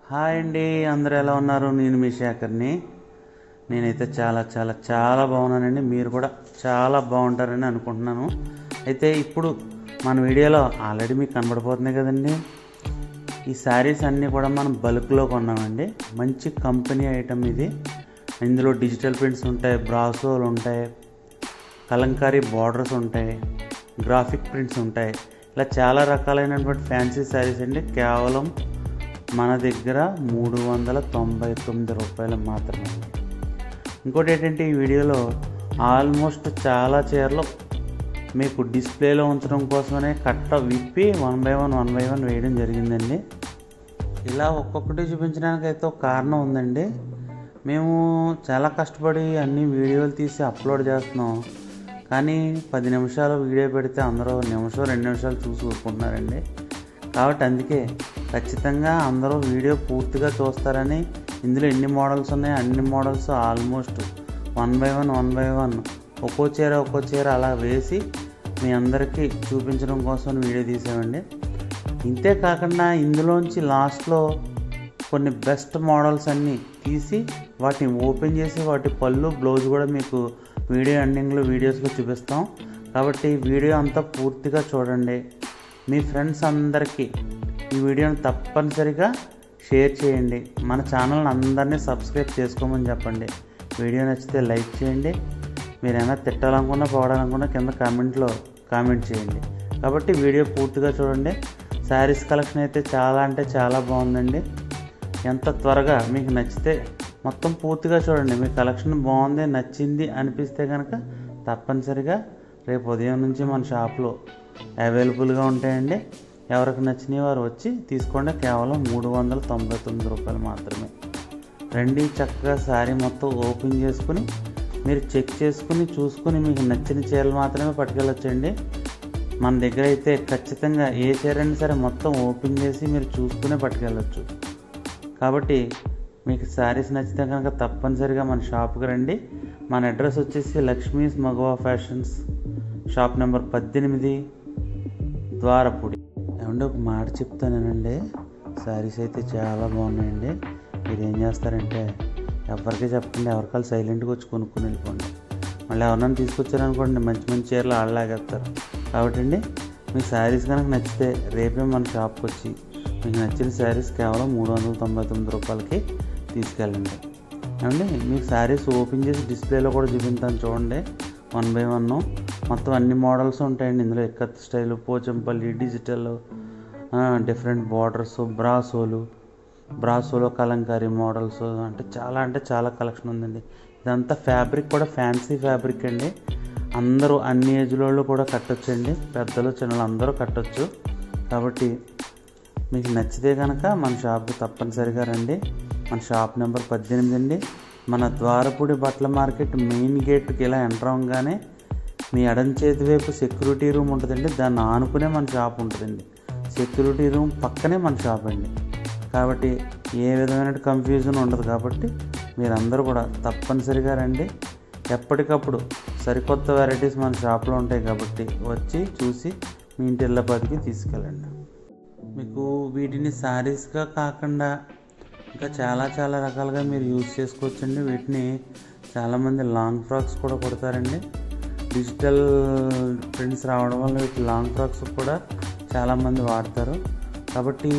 hi అండి అందరూ ఎలా ఉన్నారు నేను మీ శేఖర్ని నేనైతే చాలా చాలా చాలా బాగున్నానండి మీరు కూడా చాలా బాగుంటారని అనుకుంటున్నాను అయితే ఇప్పుడు మన వీడియోలో ఆల్రెడీ మీకు కనబడిపోతున్నాయి కదండి ఈ శారీస్ అన్నీ కూడా మనం బల్క్లో కొన్నామండి మంచి కంపెనీ ఐటమ్ ఇది ఇందులో డిజిటల్ ప్రింట్స్ ఉంటాయి బ్రాసోలు ఉంటాయి కలంకారీ బార్డర్స్ ఉంటాయి గ్రాఫిక్ ప్రింట్స్ ఉంటాయి ఇలా చాలా రకాలైనటువంటి ఫ్యాన్సీ శారీస్ అండి కేవలం మన దగ్గర మూడు వందల తొంభై తొమ్మిది రూపాయలు మాత్రమే ఇంకోటి ఏంటంటే ఈ వీడియోలో ఆల్మోస్ట్ చాలా చీరలు మీకు డిస్ప్లేలో ఉంచడం కోసమనే కట్ట విప్పి one by one one by one వేయడం జరిగిందండి ఇలా ఒక్కొక్కటి చూపించడానికి అయితే ఒక కారణం ఉందండి మేము చాలా కష్టపడి అన్ని వీడియోలు తీసి అప్లోడ్ చేస్తున్నాం కానీ పది నిమిషాలు వీడియో పెడితే అందరూ నిమిషం రెండు నిమిషాలు చూసి ఊరుకుంటున్నారండి కాబట్టి అందుకే ఖచ్చితంగా అందరూ వీడియో పూర్తిగా చూస్తారని ఇందులో ఎన్ని మోడల్స్ ఉన్నాయి అన్ని models almost one by one one by one ఒక్కో చీర ఒక్కో చీర అలా వేసి మీ అందరికీ చూపించడం కోసం వీడియో తీసామండి ఇంతే కాకుండా ఇందులోంచి లాస్ట్లో కొన్ని బెస్ట్ మోడల్స్ అన్నీ తీసి వాటిని ఓపెన్ చేసి వాటి పళ్ళు బ్లౌజ్ కూడా మీకు వీడియో ఎండింగ్లో వీడియోస్లో చూపిస్తాం కాబట్టి వీడియో అంతా పూర్తిగా చూడండి మీ ఫ్రెండ్స్ అందరికీ ఈ వీడియోని తప్పనిసరిగా షేర్ చేయండి మన ఛానల్ని అందరినీ సబ్స్క్రైబ్ చేసుకోమని చెప్పండి వీడియో నచ్చితే లైక్ చేయండి మీరు ఏమైనా తిట్టాలనుకున్నా పోవడాలనుకున్నా కింద కామెంట్లో కామెంట్ చేయండి కాబట్టి వీడియో పూర్తిగా చూడండి శారీస్ కలెక్షన్ అయితే చాలా అంటే చాలా బాగుందండి ఎంత త్వరగా మీకు నచ్చితే మొత్తం పూర్తిగా చూడండి మీ కలెక్షన్ బాగుంది నచ్చింది అనిపిస్తే కనుక తప్పనిసరిగా రేపు ఉదయం నుంచి మన షాప్లో అవైలబుల్గా ఉంటాయండి ఎవరికి నచ్చినవి వారు వచ్చి తీసుకోండి కేవలం మూడు వందల తొంభై తొమ్మిది రూపాయలు మాత్రమే రండి చక్కగా శారీ మొత్తం ఓపెన్ చేసుకుని మీరు చెక్ చేసుకుని చూసుకుని మీకు నచ్చిన చీరలు మాత్రమే పట్టుకెళ్ళొచ్చండి మన దగ్గర అయితే ఖచ్చితంగా ఏ చీర అయినా సరే మొత్తం ఓపెన్ చేసి మీరు చూసుకునే పట్టుకెళ్ళొచ్చు కాబట్టి మీకు శారీస్ నచ్చితే కనుక తప్పనిసరిగా మన షాప్కి రండి మన అడ్రస్ వచ్చేసి లక్ష్మీస్ మగవా ఫ్యాషన్స్ షాప్ నెంబర్ పద్దెనిమిది ద్వారపుడి ఏమంటే ఒక మాట చెప్తానేనండి శారీస్ అయితే చాలా బాగున్నాయండి మీరు ఏం చేస్తారంటే ఎవరికి చెప్పండి ఎవరికాలు సైలెంట్గా వచ్చి కొనుక్కొని వెళ్ళిపోండి మళ్ళీ ఎవరినైనా తీసుకొచ్చారనుకోండి మంచి మంచి చీరలు ఆడలాగేస్తారు కాబట్టి అండి మీ శారీస్ కనుక నచ్చితే రేపే మన షాప్కి వచ్చి మీకు నచ్చిన శారీస్ కేవలం మూడు వందల తొంభై తొమ్మిది రూపాయలకి తీసుకెళ్ళండి ఏమండి మీకు శారీస్ ఓపెన్ చేసి డిస్ప్లేలో కూడా చూపించాను చూడండి వన్ బై వన్ మొత్తం అన్ని మోడల్స్ ఉంటాయండి ఇందులో ikat style Pochampally digital different borders బ్రాసోలు బ్రాసోలో కలంకారీ మోడల్స్ అంటే చాలా అంటే చాలా కలెక్షన్ ఉందండి ఇదంతా ఫ్యాబ్రిక్ కూడా ఫ్యాన్సీ ఫ్యాబ్రిక్ అండి అందరూ అన్ని ఏజ్లో కూడా కట్టొచ్చండి పెద్దలు చిన్నలు అందరూ కట్టొచ్చు కాబట్టి మీకు నచ్చితే కనుక మన షాప్కి తప్పనిసరిగా రండి మన షాప్ నెంబర్ పద్దెనిమిది అండి మన ద్వారపూడి బట్టల మార్కెట్ మెయిన్ గేట్కి ఇలా ఎంటర్ అవ్వగానే మీ ఎడం చేతి వైపు సెక్యూరిటీ రూమ్ ఉంటుందండి దాన్ని ఆనుకునే మన షాప్ ఉంటుందండి సెక్యూరిటీ రూమ్ పక్కనే మన షాప్ అండి కాబట్టి ఏ విధమైన కన్ఫ్యూజన్ ఉండదు కాబట్టి మీరందరూ కూడా తప్పనిసరిగా రండి ఎప్పటికప్పుడు సరికొత్త వెరైటీస్ మన షాప్లో ఉంటాయి కాబట్టి వచ్చి చూసి మీ ఇంటి ఇళ్ళపతికి తీసుకెళ్ళండి మీకు వీటిని శారీస్గా కాకుండా ఇంకా చాలా చాలా రకాలుగా మీరు యూజ్ చేసుకోవచ్చండి వీటిని చాలామంది లాంగ్ ఫ్రాక్స్ కూడా కుడతారండి డిజిటల్ ప్రింట్స్ రావడం వల్ల వీటి లాంగ్ ఫ్రాక్స్ కూడా చాలామంది వాడతారు కాబట్టి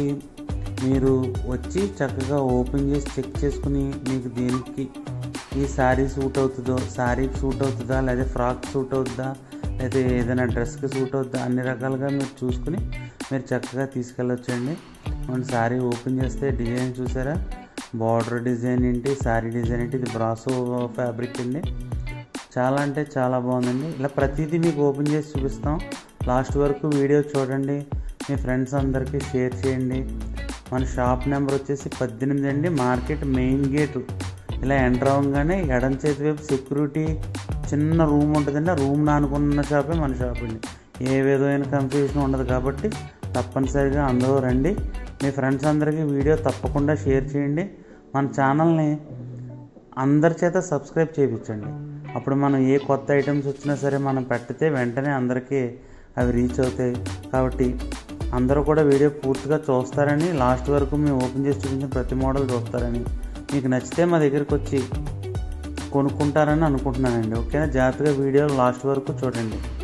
మీరు వచ్చి చక్కగా ఓపెన్ చేసి చెక్ చేసుకుని మీకు దేనికి ఈ శారీ సూట్ అవుతుందో శారీకి సూట్ అవుతుందా లేదా ఫ్రాక్ సూట్ అవుతుందా లేదా ఏదైనా డ్రెస్కి సూట్ అవుతుందా అన్ని రకాలుగా మీరు చూసుకుని మీరు చక్కగా తీసుకెళ్ళొచ్చండి మన శారీ ఓపెన్ చేస్తే డిజైన్ చూసారా బార్డర్ డిజైన్ ఏంటి శారీ డిజైన్ ఏంటి ఇది బ్రాసో ఫ్యాబ్రిక్ అండి చాలా అంటే చాలా బాగుందండి ఇలా ప్రతిదీ మీకు ఓపెన్ చేసి చూపిస్తాం లాస్ట్ వరకు వీడియో చూడండి మీ ఫ్రెండ్స్ అందరికీ షేర్ చేయండి మన షాప్ నెంబర్ వచ్చేసి పద్దెనిమిది అండి మార్కెట్ మెయిన్ గేట్ ఇలా ఎంటర్ అవ్వగానే ఎడం చేతి వైపు సెక్యూరిటీ చిన్న రూమ్ ఉంటుందండి ఆ రూమ్ నానుకున్న షాపే మన షాప్ అండి ఏ విధమైన కన్ఫ్యూజన్ ఉండదు కాబట్టి తప్పనిసరిగా అందరూ రండి మీ ఫ్రెండ్స్ అందరికీ వీడియో తప్పకుండా షేర్ చేయండి మన ఛానల్ని అందరి చేత సబ్స్క్రైబ్ చేయించండి అప్పుడు మనం ఏ కొత్త ఐటమ్స్ వచ్చినా సరే మనం పెట్టితే వెంటనే అందరికీ అవి రీచ్ అవుతాయి కాబట్టి అందరూ కూడా వీడియో పూర్తిగా చూస్తారని లాస్ట్ వరకు మేము ఓపెన్ చేసి చూపించిన ప్రతి మోడల్ చూస్తారని మీకు నచ్చితే మా దగ్గరికి వచ్చి కొనుక్కుంటారని అనుకుంటున్నానండి ఓకేనా జాగ్రత్తగా వీడియో లాస్ట్ వరకు చూడండి